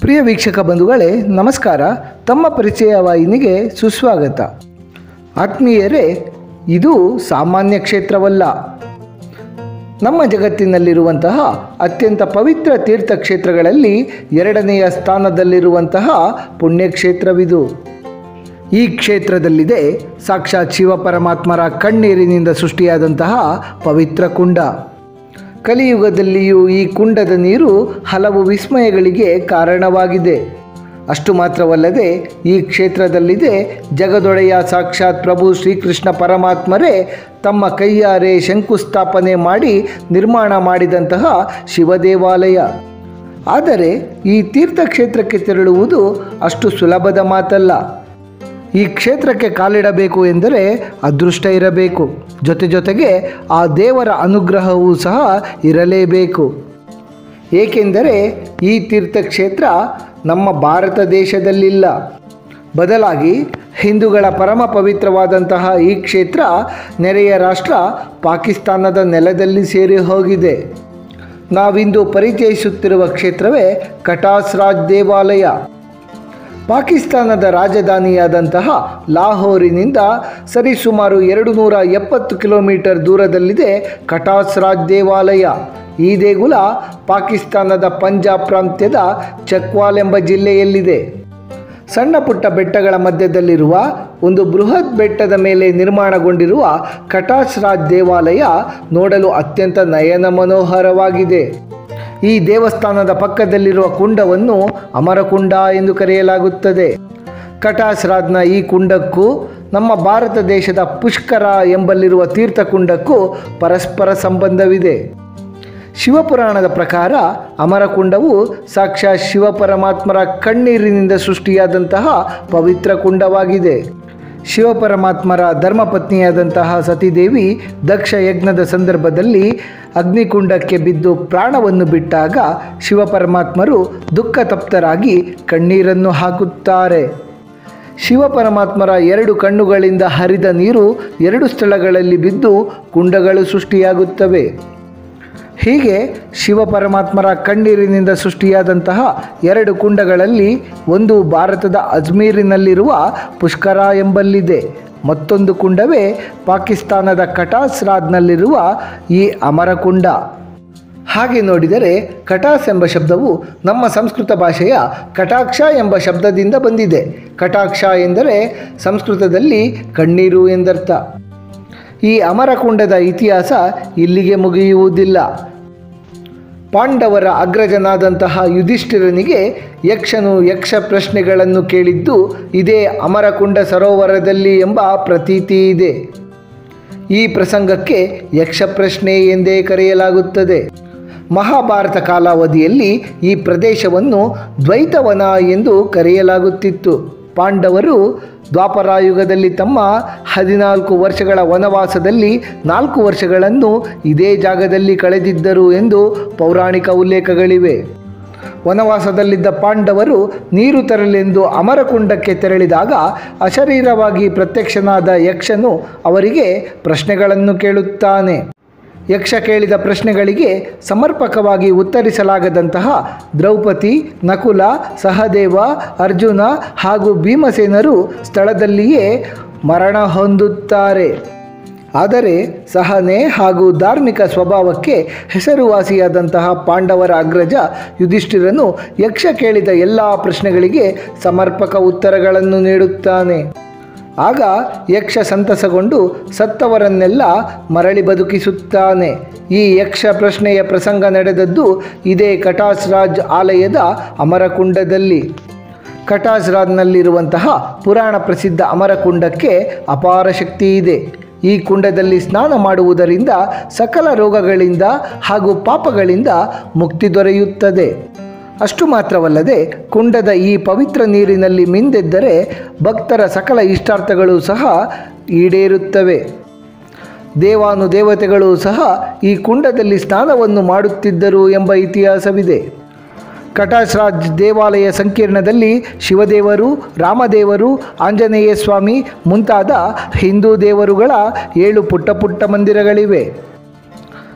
ಪ್ರಿಯ ವೀಕ್ಷಕ ಬಂಧುಗಳೇ ನಮಸ್ಕಾರ ತಮ್ಮ ಪರಿಚಯ ವಾಹಿನಿಗೆ ಸುಸ್ವಾಗತ ಆತ್ಮೀಯರೇ ಇದು ಸಾಮಾನ್ಯ ಕ್ಷೇತ್ರವಲ್ಲ ನಮ್ಮ ಜಗತ್ತಿನಲ್ಲಿರುವಂತಹ ಅತ್ಯಂತ ಪವಿತ್ರ ತೀರ್ಥಕ್ಷೇತ್ರಗಳಲ್ಲಿ ಎರಡನೆಯ ಸ್ಥಾನದಲ್ಲಿರುವಂತಹ ಪುಣ್ಯಕ್ಷೇತ್ರವಿದು ಈ ಕ್ಷೇತ್ರದಲ್ಲಿದೆ ಸಾಕ್ಷಾತ್ ಶಿವಪರಮಾತ್ಮರ ಕಣ್ಣೀರಿನಿಂದ ಸೃಷ್ಟಿಯಾದಂತಹ ಪವಿತ್ರ ಕುಂಡ ಕಲಿಯುಗದಲ್ಲಿಯೂ ಈ ಕುಂಡದ ನೀರು ಹಲವು ವಿಸ್ಮಯಗಳಿಗೆ ಕಾರಣವಾಗಿದೆ ಅಷ್ಟು ಮಾತ್ರವಲ್ಲದೆ ಈ ಕ್ಷೇತ್ರದಲ್ಲಿದೆ ಜಗದೊಡೆಯ ಸಾಕ್ಷಾತ್ ಪ್ರಭು ಶ್ರೀಕೃಷ್ಣ ಪರಮಾತ್ಮರೇ ತಮ್ಮ ಕೈಯಾರೆ ಶಂಕುಸ್ಥಾಪನೆ ಮಾಡಿ ನಿರ್ಮಾಣ ಮಾಡಿದಂತಹ ಶಿವದೇವಾಲಯ ಆದರೆ ಈ ತೀರ್ಥಕ್ಷೇತ್ರಕ್ಕೆ ತೆರಳುವುದು ಅಷ್ಟು ಸುಲಭದ ಮಾತಲ್ಲ ಈ ಕ್ಷೇತ್ರಕ್ಕೆ ಕಾಲಿಡಬೇಕು ಎಂದರೆ ಅದೃಷ್ಟ ಇರಬೇಕು ಜೊತೆ ಜೊತೆಗೆ ಆ ದೇವರ ಅನುಗ್ರಹವೂ ಸಹ ಇರಲೇಬೇಕು ಏಕೆಂದರೆ ಈ ತೀರ್ಥಕ್ಷೇತ್ರ ನಮ್ಮ ಭಾರತ ದೇಶದಲ್ಲಿಲ್ಲ ಬದಲಾಗಿ ಹಿಂದೂಗಳ ಪರಮ ಪವಿತ್ರವಾದಂತಹ ಈ ಕ್ಷೇತ್ರ ನೆರೆಯ ರಾಷ್ಟ್ರ ಪಾಕಿಸ್ತಾನದ ನೆಲದಲ್ಲಿ ಸೇರಿ ಹೋಗಿದೆ ನಾವಿಂದು ಪರಿಚಯಿಸುತ್ತಿರುವ ಕ್ಷೇತ್ರವೇ ಕಟಾಸ್ ರಾಜ್ ದೇವಾಲಯ ಪಾಕಿಸ್ತಾನದ ರಾಜಧಾನಿಯಾದಂತಹ ಲಾಹೋರಿನಿಂದ ಸರಿಸುಮಾರು ಎರಡು ನೂರ ಎಪ್ಪತ್ತು ಕಿಲೋಮೀಟರ್ ದೂರದಲ್ಲಿದೆ ಕಟಾಸ್ ರಾಜ್ ದೇವಾಲಯ ಈ ದೇಗುಲ ಪಾಕಿಸ್ತಾನದ ಪಂಜಾಬ್ ಪ್ರಾಂತ್ಯದ ಚಕ್ವಾಲ್ ಎಂಬ ಜಿಲ್ಲೆಯಲ್ಲಿದೆ ಸಣ್ಣ ಪುಟ್ಟ ಬೆಟ್ಟಗಳ ಮಧ್ಯದಲ್ಲಿರುವ ಒಂದು ಬೃಹತ್ ಬೆಟ್ಟದ ಮೇಲೆ ನಿರ್ಮಾಣಗೊಂಡಿರುವ ಕಟಾಸ್ ರಾಜ್ ದೇವಾಲಯ ನೋಡಲು ಅತ್ಯಂತ ನಯನ ಮನೋಹರವಾಗಿದೆ ಈ ದೇವಸ್ಥಾನದ ಪಕ್ಕದಲ್ಲಿರುವ ಕುಂಡವನ್ನು ಅಮರಕುಂಡ ಎಂದು ಕರೆಯಲಾಗುತ್ತದೆ ಕಟಾಸ್ರಾದ್ನ ಈ ಕುಂಡಕ್ಕೂ ನಮ್ಮ ಭಾರತ ದೇಶದ ಪುಷ್ಕರ ಎಂಬಲ್ಲಿರುವ ತೀರ್ಥಕುಂಡಕ್ಕೂ ಪರಸ್ಪರ ಸಂಬಂಧವಿದೆ ಶಿವಪುರಾಣದ ಪ್ರಕಾರ ಅಮರಕುಂಡವು ಸಾಕ್ಷಾತ್ ಶಿವಪರಮಾತ್ಮರ ಕಣ್ಣೀರಿನಿಂದ ಸೃಷ್ಟಿಯಾದಂತಹ ಪವಿತ್ರ ಕುಂಡವಾಗಿದೆ ಶಿವಪರಮಾತ್ಮರ ಧರ್ಮಪತ್ನಿಯಾದಂತಹ ಸತಿದೇವಿ ದಕ್ಷ ಯಜ್ಞದ ಸಂದರ್ಭದಲ್ಲಿ ಅಗ್ನಿಕುಂಡಕ್ಕೆ ಬಿದ್ದು ಪ್ರಾಣವನ್ನು ಬಿಟ್ಟಾಗ ಶಿವಪರಮಾತ್ಮರು ದುಃಖ ತಪ್ತರಾಗಿ ಕಣ್ಣೀರನ್ನು ಹಾಕುತ್ತಾರೆ ಶಿವಪರಮಾತ್ಮರ ಎರಡು ಕಣ್ಣುಗಳಿಂದ ಹರಿದ ನೀರು ಎರಡು ಸ್ಥಳಗಳಲ್ಲಿ ಬಿದ್ದು ಕುಂಡಗಳು ಸೃಷ್ಟಿಯಾಗುತ್ತವೆ ಹೀಗೆ ಶಿವಪರಮಾತ್ಮರ ಕಣ್ಣೀರಿನಿಂದ ಸೃಷ್ಟಿಯಾದಂತಹ ಎರಡು ಕುಂಡಗಳಲ್ಲಿ ಒಂದು ಭಾರತದ ಅಜ್ಮೀರಿನಲ್ಲಿರುವ ಪುಷ್ಕರ ಎಂಬಲ್ಲಿದೆ ಮತ್ತೊಂದು ಕುಂಡವೇ ಪಾಕಿಸ್ತಾನದ ಕಟಾಸ್ರಾದ್ನಲ್ಲಿರುವ ಈ ಅಮರಕುಂಡ ಹಾಗೆ ನೋಡಿದರೆ ಕಟಾಸ್ ಎಂಬ ಶಬ್ದವು ನಮ್ಮ ಸಂಸ್ಕೃತ ಭಾಷೆಯ ಕಟಾಕ್ಷ ಎಂಬ ಶಬ್ದದಿಂದ ಬಂದಿದೆ ಕಟಾಕ್ಷ ಎಂದರೆ ಸಂಸ್ಕೃತದಲ್ಲಿ ಕಣ್ಣೀರು ಎಂದರ್ಥ ಈ ಅಮರಕುಂಡದ ಇತಿಹಾಸ ಇಲ್ಲಿಗೆ ಮುಗಿಯುವುದಿಲ್ಲ ಪಾಂಡವರ ಅಗ್ರಜನಾದಂತಹ ಯುಧಿಷ್ಠಿರನಿಗೆ ಯಕ್ಷನು ಯಕ್ಷ ಪ್ರಶ್ನೆಗಳನ್ನು ಕೇಳಿದ್ದು ಇದೇ ಅಮರಕುಂಡ ಸರೋವರದಲ್ಲಿ ಎಂಬ ಪ್ರತೀತಿ ಇದೆ ಈ ಪ್ರಸಂಗಕ್ಕೆ ಯಕ್ಷ ಪ್ರಶ್ನೆ ಎಂದೇ ಕರೆಯಲಾಗುತ್ತದೆ ಮಹಾಭಾರತ ಕಾಲಾವಧಿಯಲ್ಲಿ ಈ ಪ್ರದೇಶವನ್ನು ದ್ವೈತವನ ಎಂದು ಕರೆಯಲಾಗುತ್ತಿತ್ತು ಪಾಂಡವರು ದ್ವಾಪರಾಯುಗದಲ್ಲಿ ತಮ್ಮ ಹದಿನಾಲ್ಕು ವರ್ಷಗಳ ವನವಾಸದಲ್ಲಿ ನಾಲ್ಕು ವರ್ಷಗಳನ್ನು ಇದೇ ಜಾಗದಲ್ಲಿ ಕಳೆದಿದ್ದರು ಎಂದು ಪೌರಾಣಿಕ ಉಲ್ಲೇಖಗಳಿವೆ ವನವಾಸದಲ್ಲಿದ್ದ ಪಾಂಡವರು ನೀರು ತರಲೆಂದು ಅಮರಕುಂಡಕ್ಕೆ ತೆರಳಿದಾಗ ಅಶರೀರವಾಗಿ ಪ್ರತ್ಯಕ್ಷನಾದ ಯಕ್ಷನು ಅವರಿಗೆ ಪ್ರಶ್ನೆಗಳನ್ನು ಕೇಳುತ್ತಾನೆ ಯಕ್ಷ ಕೇಳಿದ ಪ್ರಶ್ನೆಗಳಿಗೆ ಸಮರ್ಪಕವಾಗಿ ಉತ್ತರಿಸಲಾಗದಂತಹ ದ್ರೌಪದಿ ನಕುಲ ಸಹದೇವ ಅರ್ಜುನ ಹಾಗೂ ಭೀಮಸೇನರು ಸ್ಥಳದಲ್ಲಿಯೇ ಮರಣ ಹೊಂದುತ್ತಾರೆ ಆದರೆ ಸಹನೆ ಹಾಗೂ ಧಾರ್ಮಿಕ ಸ್ವಭಾವಕ್ಕೆ ಹೆಸರುವಾಸಿಯಾದಂತಹ ಪಾಂಡವರ ಅಗ್ರಜ ಯುಧಿಷ್ಠಿರನು ಯಕ್ಷ ಕೇಳಿದ ಎಲ್ಲ ಪ್ರಶ್ನೆಗಳಿಗೆ ಸಮರ್ಪಕ ಉತ್ತರಗಳನ್ನು ನೀಡುತ್ತಾನೆ ಆಗ ಯಕ್ಷ ಸಂತಸಗೊಂಡು ಸತ್ತವರನ್ನೆಲ್ಲ ಮರಳಿ ಬದುಕಿಸುತ್ತಾನೆ ಈ ಯಕ್ಷ ಪ್ರಶ್ನೆಯ ಪ್ರಸಂಗ ನಡೆದದ್ದು ಇದೇ ಕಟಾಸ್ ರಾಜ್ ಆಲಯದ ಅಮರಕುಂಡದಲ್ಲಿ ಕಟಾಸ್ರಾದ್ನಲ್ಲಿರುವಂತಹ ಪುರಾಣ ಪ್ರಸಿದ್ಧ ಅಮರಕುಂಡಕ್ಕೆ ಅಪಾರ ಶಕ್ತಿ ಇದೆ ಈ ಕುಂಡದಲ್ಲಿ ಸ್ನಾನ ಮಾಡುವುದರಿಂದ ಸಕಲ ರೋಗಗಳಿಂದ ಹಾಗೂ ಪಾಪಗಳಿಂದ ಮುಕ್ತಿ ದೊರೆಯುತ್ತದೆ ಅಷ್ಟು ಮಾತ್ರವಲ್ಲದೆ ಕುಂಡದ ಈ ಪವಿತ್ರ ನೀರಿನಲ್ಲಿ ಮಿಂದೆದ್ದರೆ ಭಕ್ತರ ಸಕಲ ಇಷ್ಟಾರ್ಥಗಳು ಸಹ ಈಡೇರುತ್ತವೆ ದೇವಾನು ದೇವತೆಗಳು ಸಹ ಈ ಕುಂಡದಲ್ಲಿ ಸ್ನಾನವನ್ನು ಮಾಡುತ್ತಿದ್ದರು ಎಂಬ ಇತಿಹಾಸವಿದೆ ಕಟಾಶ್ರಾಜ್ ದೇವಾಲಯ ಸಂಕೀರ್ಣದಲ್ಲಿ ಶಿವದೇವರು ರಾಮದೇವರು ಆಂಜನೇಯ ಸ್ವಾಮಿ ಮುಂತಾದ ಹಿಂದೂ ದೇವರುಗಳ ಏಳು ಪುಟ್ಟ ಪುಟ್ಟ ಮಂದಿರಗಳಿವೆ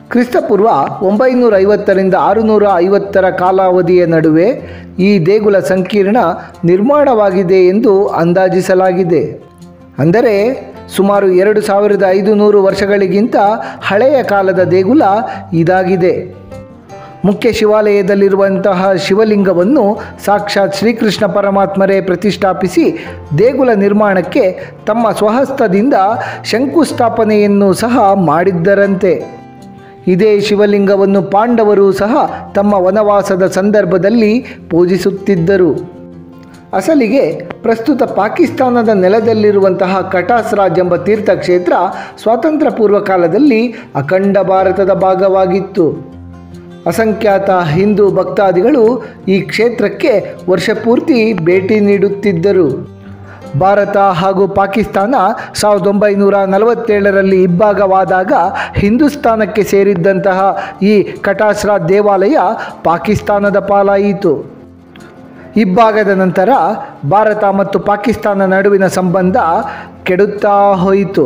ಕ್ರಿಸ್ತಪೂರ್ವ ಒಂಬೈನೂರ ಐವತ್ತರಿಂದ ಆರುನೂರ ಐವತ್ತರ ಕಾಲಾವಧಿಯ ನಡುವೆ ಈ ದೇಗುಲ ಸಂಕೀರ್ಣ ನಿರ್ಮಾಣವಾಗಿದೆ ಎಂದು ಅಂದಾಜಿಸಲಾಗಿದೆ ಅಂದರೆ ಸುಮಾರು ಎರಡು ಸಾವಿರದ ಐದುನೂರು ವರ್ಷಗಳಿಗಿಂತ ಹಳೆಯ ಕಾಲದ ದೇಗುಲ ಇದಾಗಿದೆ ಮುಖ್ಯ ಶಿವಾಲಯದಲ್ಲಿರುವಂತಹ ಶಿವಲಿಂಗವನ್ನು ಸಾಕ್ಷಾತ್ ಶ್ರೀಕೃಷ್ಣ ಪರಮಾತ್ಮರೇ ಪ್ರತಿಷ್ಠಾಪಿಸಿ ದೇಗುಲ ನಿರ್ಮಾಣಕ್ಕೆ ತಮ್ಮ ಸ್ವಹಸ್ತದಿಂದ ಶಂಕುಸ್ಥಾಪನೆಯನ್ನು ಸಹ ಮಾಡಿದ್ದರಂತೆ ಇದೇ ಶಿವಲಿಂಗವನ್ನು ಪಾಂಡವರು ಸಹ ತಮ್ಮ ವನವಾಸದ ಸಂದರ್ಭದಲ್ಲಿ ಪೂಜಿಸುತ್ತಿದ್ದರು ಅಸಲಿಗೆ ಪ್ರಸ್ತುತ ಪಾಕಿಸ್ತಾನದ ನೆಲದಲ್ಲಿರುವಂತಹ ಕಟಾಸ್ ರಾಜ್ ಎಂಬ ತೀರ್ಥಕ್ಷೇತ್ರ ಸ್ವಾತಂತ್ರ್ಯ ಪೂರ್ವ ಕಾಲದಲ್ಲಿ ಅಖಂಡ ಭಾರತದ ಭಾಗವಾಗಿತ್ತು ಅಸಂಖ್ಯಾತ ಹಿಂದೂ ಭಕ್ತಾದಿಗಳು ಈ ಕ್ಷೇತ್ರಕ್ಕೆ ವರ್ಷಪೂರ್ತಿ ಭೇಟಿ ನೀಡುತ್ತಿದ್ದರು ಭಾರತ ಹಾಗೂ ಪಾಕಿಸ್ತಾನ ಸಾವಿರದ ಒಂಬೈನೂರ ನಲವತ್ತೇಳರಲ್ಲಿ ಇಬ್ಬಾಗವಾದಾಗ ಹಿಂದೂಸ್ತಾನಕ್ಕೆ ಸೇರಿದ್ದಂತಹ ಈ ಕಟಾಸ್ರಾ ದೇವಾಲಯ ಪಾಕಿಸ್ತಾನದ ಪಾಲಾಯಿತು ಇಬ್ಬಾಗದ ನಂತರ ಭಾರತ ಮತ್ತು ಪಾಕಿಸ್ತಾನ ನಡುವಿನ ಸಂಬಂಧ ಕೆಡುತ್ತಾ ಹೋಯಿತು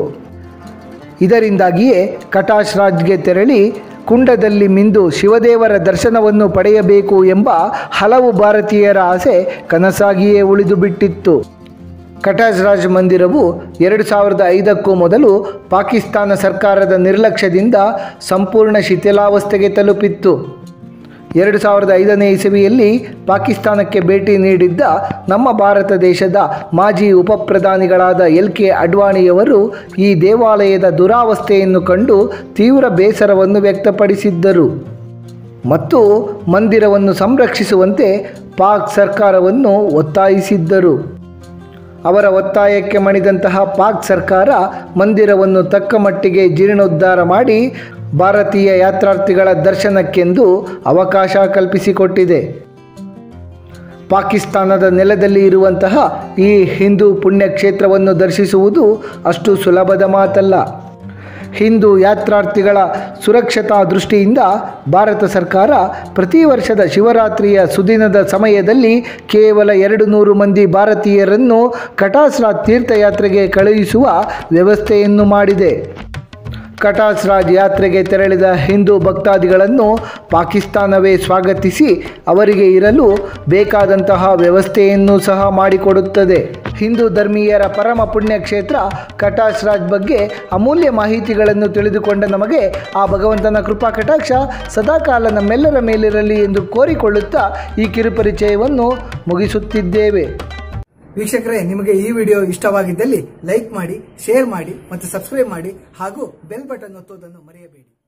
ಇದರಿಂದಾಗಿಯೇ ಕಟಾಶ್ ರಾಜ್ಗೆ ತೆರಳಿ ಕುಂಡದಲ್ಲಿ ಮಿಂದು ಶಿವದೇವರ ದರ್ಶನವನ್ನು ಪಡೆಯಬೇಕು ಎಂಬ ಹಲವು ಭಾರತೀಯರ ಆಸೆ ಕನಸಾಗಿಯೇ ಉಳಿದು ಬಿಟ್ಟಿತ್ತು ಕಟಾಜ್ ರಾಜ್ ಮಂದಿರವು ಎರಡು ಸಾವಿರದ ಐದಕ್ಕೂ ಮೊದಲು ಪಾಕಿಸ್ತಾನ ಸರ್ಕಾರದ ನಿರ್ಲಕ್ಷ್ಯದಿಂದ ಸಂಪೂರ್ಣ ಶಿಥಿಲಾವಸ್ಥೆಗೆ ತಲುಪಿತ್ತು ಎರಡು ಸಾವಿರದ ಐದನೇ ಇಸವಿಯಲ್ಲಿ ಪಾಕಿಸ್ತಾನಕ್ಕೆ ಭೇಟಿ ನೀಡಿದ್ದ ನಮ್ಮ ಭಾರತ ದೇಶದ ಮಾಜಿ ಉಪಪ್ರಧಾನಿಗಳಾದ ಎಲ್ ಕೆ ಅಡ್ವಾಣಿಯವರು ಈ ದೇವಾಲಯದ ದುರಾವಸ್ಥೆಯನ್ನು ಕಂಡು ತೀವ್ರ ಬೇಸರವನ್ನು ವ್ಯಕ್ತಪಡಿಸಿದ್ದರು ಮತ್ತು ಮಂದಿರವನ್ನು ಸಂರಕ್ಷಿಸುವಂತೆ ಪಾಕ್ ಸರ್ಕಾರವನ್ನು ಒತ್ತಾಯಿಸಿದ್ದರು ಅವರ ಒತ್ತಾಯಕ್ಕೆ ಮಣಿದಂತಹ ಪಾಕ್ ಸರ್ಕಾರ ಮಂದಿರವನ್ನು ತಕ್ಕ ಮಟ್ಟಿಗೆ ಜೀರ್ಣೋದ್ಧಾರ ಮಾಡಿ ಭಾರತೀಯ ಯಾತ್ರಾರ್ಥಿಗಳ ದರ್ಶನಕ್ಕೆಂದು ಅವಕಾಶ ಕಲ್ಪಿಸಿಕೊಟ್ಟಿದೆ ಪಾಕಿಸ್ತಾನದ ನೆಲದಲ್ಲಿ ಇರುವಂತಹ ಈ ಹಿಂದೂ ಪುಣ್ಯಕ್ಷೇತ್ರವನ್ನು ದರ್ಶಿಸುವುದು ಅಷ್ಟು ಸುಲಭದ ಮಾತಲ್ಲ ಹಿಂದೂ ಯಾತ್ರಾರ್ಥಿಗಳ ಸುರಕ್ಷತಾ ದೃಷ್ಟಿಯಿಂದ ಭಾರತ ಸರ್ಕಾರ ಪ್ರತಿ ವರ್ಷದ ಶಿವರಾತ್ರಿಯ ಸುದಿನದ ಸಮಯದಲ್ಲಿ ಕೇವಲ ಎರಡು ನೂರು ಮಂದಿ ಭಾರತೀಯರನ್ನು ಕಟಾಸ್ರಾ ತೀರ್ಥಯಾತ್ರೆಗೆ ಕಳುಹಿಸುವ ವ್ಯವಸ್ಥೆಯನ್ನು ಮಾಡಿದೆ ಕಟಾಸ್ ರಾಜ್ ಯಾತ್ರೆಗೆ ತೆರಳಿದ ಹಿಂದೂ ಭಕ್ತಾದಿಗಳನ್ನು ಪಾಕಿಸ್ತಾನವೇ ಸ್ವಾಗತಿಸಿ ಅವರಿಗೆ ಇರಲು ಬೇಕಾದಂತಹ ವ್ಯವಸ್ಥೆಯನ್ನು ಸಹ ಮಾಡಿಕೊಡುತ್ತದೆ ಹಿಂದೂ ಧರ್ಮೀಯರ ಪರಮ ಪುಣ್ಯಕ್ಷೇತ್ರ ಕಟಾಶ್ ರಾಜ್ ಬಗ್ಗೆ ಅಮೂಲ್ಯ ಮಾಹಿತಿಗಳನ್ನು ತಿಳಿದುಕೊಂಡ ನಮಗೆ ಆ ಭಗವಂತನ ಕೃಪಾ ಕಟಾಕ್ಷ ಸದಾಕಾಲ ನಮ್ಮೆಲ್ಲರ ಮೇಲಿರಲಿ ಎಂದು ಕೋರಿಕೊಳ್ಳುತ್ತಾ ಈ ಕಿರುಪರಿಚಯವನ್ನು ಮುಗಿಸುತ್ತಿದ್ದೇವೆ ವೀಕ್ಷಕರೇ ನಿಮಗೆ ಈ ವಿಡಿಯೋ ಇಷ್ಟವಾಗಿದ್ದಲ್ಲಿ ಲೈಕ್ ಮಾಡಿ ಶೇರ್ ಮಾಡಿ ಮತ್ತು ಸಬ್ಸ್ಕ್ರೈಬ್ ಮಾಡಿ ಹಾಗೂ ಬೆಲ್ ಬಟನ್ ಒತ್ತುವುದನ್ನು ಮರೆಯಬೇಡಿ